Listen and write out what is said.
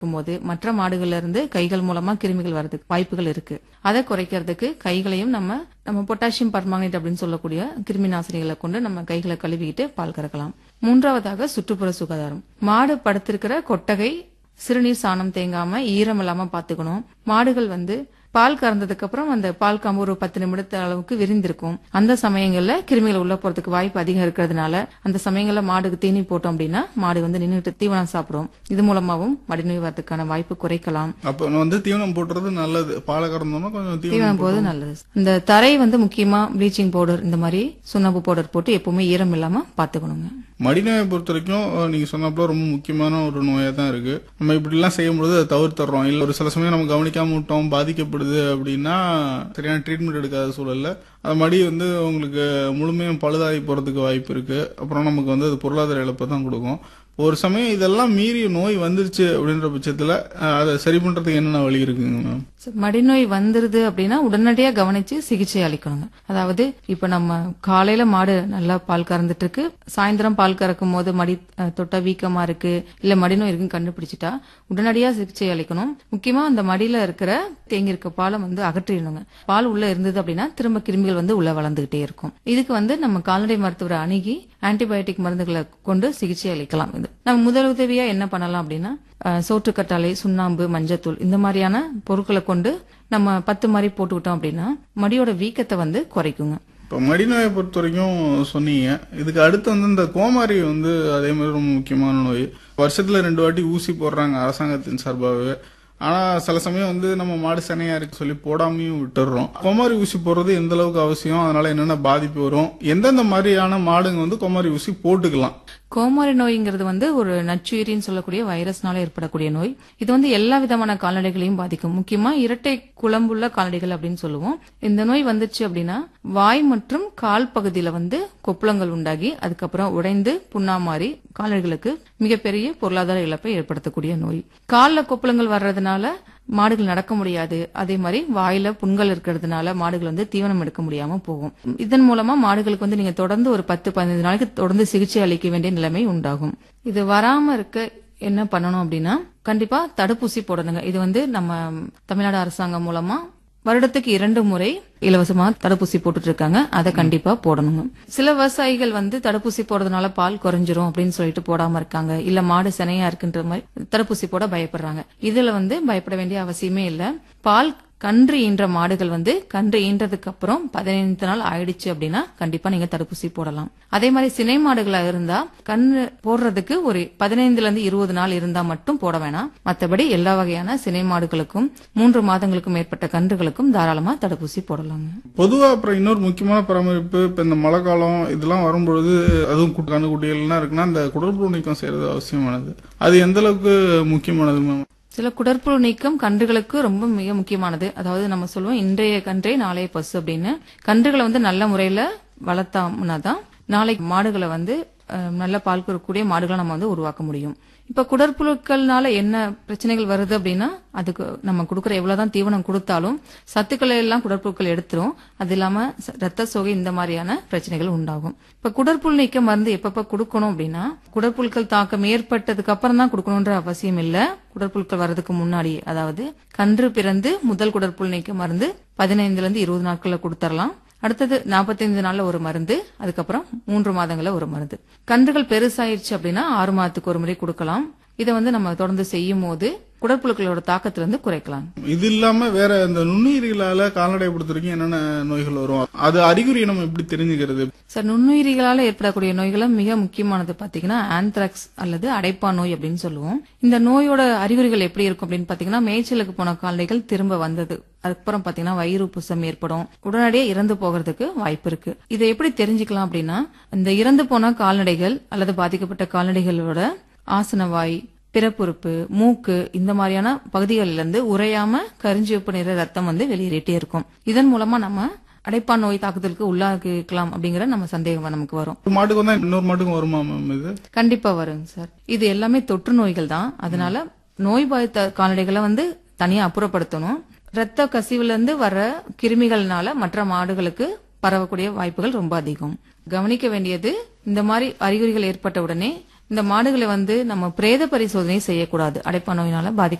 போது மற்ற மாடுகள்ல இருந்து கைகள் மூலமா கிருமிகள் வரதுக்கு வாய்ப்புகள் இருக்கு அதை குறைக்கிறதுக்கு கைகளையும் நம்ம நம்ம பொட்டாசியம் பர்மாங்கனேட் அப்படின்னு சொல்லக்கூடிய கிருமி நாசினிகளை கொண்டு நம்ம கைகளை கழுவிக்கிட்டு பால் கறக்கலாம் மூன்றாவதாக சுற்றுப்புற சுகாதாரம் மாடு படுத்திருக்கிற கொட்டகை சிறுநீர் சாணம் தேங்காம ஈரம் இல்லாம பாத்துக்கணும் மாடுகள் வந்து பால் கறந்ததுக்கு அப்புறம் அந்த பால் காம்பு ஒரு பத்து நிமிடத்து அளவுக்கு விரிந்திருக்கும் அந்த சமயங்கள்ல கிருமிகள் உள்ள போறதுக்கு வாய்ப்பு அதிகம் இருக்கிறதுனால அந்த சமயங்கள்ல மாடுக்கு தீனி போட்டோம் அப்படின்னா மாடு வந்து நின்னுட்டு தீவனம் சாப்பிடும் இது மூலமாவும் மடிநோய் வரதுக்கான வாய்ப்பு குறைக்கலாம் அப்ப வந்து தீவனம் போட்டுறது நல்லது பாலை கறந்தோம்னா கொஞ்சம் தீவனம் தீவனம் போது நல்லது இந்த தரை வந்து முக்கியமா ப்ளீச்சிங் பவுடர் இந்த மாதிரி சுண்ணாம்பு பவுடர் போட்டு எப்பவுமே ஈரம் இல்லாம பாத்துக்கணுங்க மடிநோயை பொறுத்த வரைக்கும் அஹ், நீங்க சொன்னப்போ ரொம்ப முக்கியமான ஒரு நோயா தான் இருக்கு நம்ம இப்படி எல்லாம் செய்யும்போது அதை தவிர்த்துறோம் இல்ல ஒரு சில சமயம் நம்ம கவனிக்காம விட்டோம் பாதிக்கப்படுது அப்படின்னா சரியான ட்ரீட்மெண்ட் எடுக்காத சூழல்ல அது மடி வந்து உங்களுக்கு முழுமையும் பழுதாகி போறதுக்கு வாய்ப்பு இருக்கு அப்புறம் நமக்கு வந்து அது பொருளாதார இழப்பை தான் கொடுக்கும் ஒரு சமயம் இதெல்லாம் மீறி நோய் வந்துருச்சு அப்படின்ற பட்சத்துல அஹ், அதை சரி பண்றதுக்கு என்னென்ன வழி இருக்குங்க மேம் சரி, மடிநோய் வந்துருது அப்படின்னா உடனடியா கவனிச்சு சிகிச்சை அளிக்கணுங்க அதாவது இப்ப நம்ம காலையில மாடு நல்லா பால் கறந்துட்டு இருக்கு சாயந்தரம் பால் கறக்கும் போது மடி அஹ், தொட்டா வீக்கமா இருக்கு இல்ல மடிநோய் இருக்குன்னு கண்டுபிடிச்சிட்டா உடனடியா சிகிச்சை அளிக்கணும் முக்கியமா அந்த மடியில இருக்கிற தேங்கி இருக்க பாலை வந்து அகற்றிடணுங்க பால் உள்ள இருந்தது அப்படின்னா திரும்ப கிருமிகள் வந்து உள்ள வளர்ந்துகிட்டே இருக்கும் இதுக்கு வந்து நம்ம கால்நடை மருத்துவரை அணுகி ஆன்டிபயோட்டிக் மருந்துகளை கொண்டு சிகிச்சை அளிக்கலாம் இது நம்ம முதலுதவியா என்ன பண்ணலாம் அப்படின்னா அஹ், சோற்றுக்கற்றாழை சுண்ணாம்பு மஞ்சத்தூள் இந்த மாதிரியான பொருட்களை கொண்டு நம்ம பத்து மாதிரி போட்டுக்கிட்டோம் அப்படின்னா மடியோட வீக்கத்தை வந்து குறைக்குங்க இப்போ மடிநோயை பொறுத்த வரைக்கும் சொன்னீங்க இதுக்கு அடுத்து வந்து இந்த கோமாரி வந்து அதே மாதிரி ரொம்ப முக்கியமான நோய் வருஷத்துல ரெண்டு வாட்டி ஊசி போடுறாங்க அரசாங்கத்தின் சார்பாகவே ஆனா சில சமயம் வந்து நம்ம மாடு சனையா இருக்கு சொல்லி போடாமையும் விட்டுடுறோம் கோமாரி ஊசி போடுறது எந்த அளவுக்கு அவசியம் அதனால என்னென்ன பாதிப்பு வரும் எந்தெந்த மாதிரியான மாடுங்க வந்து கோமாரி ஊசி போட்டுக்கலாம் கோமாரி நோய்ங்கிறது வந்து ஒரு நச்சுயிரின்னு சொல்லக்கூடிய வைரஸ்னால ஏற்படக்கூடிய நோய் இது வந்து எல்லா விதமான கால்நடைகளையும் பாதிக்கும் முக்கியமா இரட்டை குழம்புள்ள கால்நடைகள் அப்படின்னு சொல்லுவோம் இந்த நோய் வந்துச்சு அப்படின்னா வாய் மற்றும் கால் பகுதியில வந்து கொப்புளங்கள் உண்டாகி அதுக்கப்புறம் உடைந்து புண்ணா மாறி கால்நடைகளுக்கு மிகப்பெரிய பொருளாதார இழப்பை ஏற்படுத்தக்கூடிய நோய் கால்ல கொப்புளங்கள் வர்றதுனால மாடுகள் நடக்க முடியாது அதே மாதிரி வாயில புண்கள் இருக்கிறதுனால மாடுகள் வந்து தீவனம் எடுக்க முடியாம போகும் இதன் மூலமா மாடுகளுக்கு வந்து நீங்க தொடர்ந்து ஒரு பத்து பதினைந்து நாளைக்கு தொடர்ந்து சிகிச்சை அளிக்க வேண்டிய நிலைமை உண்டாகும் இது வராம இருக்க என்ன பண்ணணும் அப்படின்னா கண்டிப்பா தடுப்பூசி போடணுங்க இது வந்து நம்ம தமிழ்நாடு அரசாங்கம் மூலமா வருடத்துக்கு இரண்டு முறை இலவசமா தடுப்பூசி போட்டுட்டு இருக்காங்க அதை கண்டிப்பா போடணுங்க சில விவசாயிகள் வந்து தடுப்பூசி போடுறதுனால பால் குறைஞ்சிரும் அப்படின்னு சொல்லிட்டு போடாம இருக்காங்க இல்ல மாடு சினையா இருக்குன்ற மாதிரி தடுப்பூசி போட பயப்படுறாங்க இதுல வந்து பயப்பட வேண்டிய அவசியமே இல்ல பால் கன்று ஈன்ற மாடுகள் வந்து கன்று ஈன்றதுக்கு அப்புறம் பதினைந்து நாள் ஆயிடுச்சு அப்படின்னா கண்டிப்பா நீங்க தடுப்பூசி போடலாம் அதே மாதிரி சினை மாடுகளா இருந்தா கன்று போடுறதுக்கு ஒரு பதினைந்துல இருந்து இருபது நாள் இருந்தா மட்டும் போட வேணாம் மத்தபடி எல்லா வகையான சினை மாடுகளுக்கும் மூன்று மாதங்களுக்கும் மேற்பட்ட கன்றுகளுக்கும் தாராளமா தடுப்பூசி போடலாங்க பொதுவா அப்புறம் இன்னொரு முக்கியமான பராமரிப்பு இப்ப இந்த மழை காலம் இதெல்லாம் வரும்பொழுது அதுவும் கு- கண்ணுக்குட்டிகள்லாம் இருக்குன்னா இந்த குடற்புழு நீக்கம் செய்யறது அவசியமானது அது எந்த அளவுக்கு முக்கியமானது மேம் சில குடற்புழு நீக்கம் கன்றுகளுக்கு ரொம்ப மிக முக்கியமானது அதாவது நம்ம சொல்லுவோம் இன்றைய கன்றே நாளைய பசு அப்படின்னு கன்றுகளை வந்து நல்ல முறையில வளர்த்தோம்னா தான் நாளைக்கு மாடுகளை வந்து அஹ், நல்ல பால் கொடுக்கக்கூடிய மாடுகளை நம்ம வந்து உருவாக்க முடியும் இப்ப குடற்புழுக்கள்னால என்ன பிரச்சனைகள் வருது அப்படின்னா அதுக்கு நம்ம கொடுக்கற எவ்வளவுதான் தீவனம் கொடுத்தாலும் சத்துக்களை எல்லாம் குடற்புழுக்கள் எடுத்துரும் அது இல்லாம ச- ரத்த சோகை இந்த மாதிரியான பிரச்சனைகள் உண்டாகும் இப்ப குடற்புழு நீக்க மருந்து எப்பப்ப கொடுக்கணும் அப்படின்னா குடற்புழுக்கள் தாக்கம் ஏற்பட்டதுக்கு அப்புறம் தான் கொடுக்கணும்ன்ற அவசியம் இல்ல குடற்புழுக்கள் வர்றதுக்கு முன்னாடி அதாவது கன்று பிறந்து முதல் குடற்புழு நீக்க மருந்து பதினைந்துல இருந்து இருபது நாட்கள்ல கொடுத்துடலாம் அடுத்தது 45 நாள்ல ஒரு மருந்து அதுக்கப்புறம் மூன்று மாதங்கள்ல ஒரு மருந்து கன்றுகள் பெருசாயிருச்சு அப்படின்னா ஆறு மாதத்துக்கு ஒரு முறை கொடுக்கலாம் இதை வந்து நம்ம தொடர்ந்து செய்யும் போது குடற்புழுக்களோட தாக்கத்துல இருந்து குறைக்கலாம் இது இல்லாம வேற இந்த நுண்ணுயிரிகளால கால்நடை பொறுத்த வரைக்கும் என்னென்ன நோய்கள் வரும் அது அறிகுறி நம்ம எப்படி தெரிஞ்சுக்கிறது சார் நுண்ணுயிரிகளால ஏற்படக்கூடிய நோய்களும் மிக முக்கியமானது பாத்தீங்கன்னா ஆந்த்ராக்ஸ் அல்லது அடைப்பா நோய் அப்படின்னு சொல்லுவோம் இந்த நோயோட அறிகுறிகள் எப்படி இருக்கும் அப்படின்னு பாத்தீங்கன்னா மேய்ச்சலுக்கு போன கால்நடைகள் திரும்ப வந்தது அதுக்கப்புறம் பாத்தீங்கன்னா வயிறு உப்புசம் ஏற்படும் உடனடியே இறந்து போகிறதுக்கு வாய்ப்பு இருக்கு இதை எப்படி தெரிஞ்சுக்கலாம் அப்படின்னா இந்த இறந்து போன கால்நடைகள் அல்லது பாதிக்கப்பட்ட கால்நடைகளோட ஆசனவாய் பிறப்புறுப்பு மூக்கு இந்த மாதிரியான பகுதிகளில இருந்து உறையாம கருஞ்சிவப்பு நிற ரத்தம் வந்து வெளியேறிட்டே இருக்கும் இதன் மூலமா நம்ம அடைப்பான் நோய் தாக்குதலுக்கு உள்ளாகிக்கலாம் அப்படிங்கிற நம்ம சந்தேகம் நமக்கு வரும் ஒரு மாட்டுக்கு வந்தா இன்னொரு மாட்டுக்கும் வருமா மேம் இது கண்டிப்பா வருங்க சார் இது எல்லாமே தொற்று நோய்கள் தான் அதனால நோய் பாதித்த கால்நடைகளை வந்து தனியா அப்புறப்படுத்தணும் ரத்த கசிவுல இருந்து வர கிருமிகள்னால மற்ற மாடுகளுக்கு பரவக்கூடிய வாய்ப்புகள் ரொம்ப அதிகம் கவனிக்க வேண்டியது இந்த மாதிரி அறிகுறிகள் ஏற்பட்ட உடனே இந்த மாடுகளை வந்து நம்ம பிரேத பரிசோதனை செய்யக்கூடாது அடைப்பா நோயினால பாதிக்க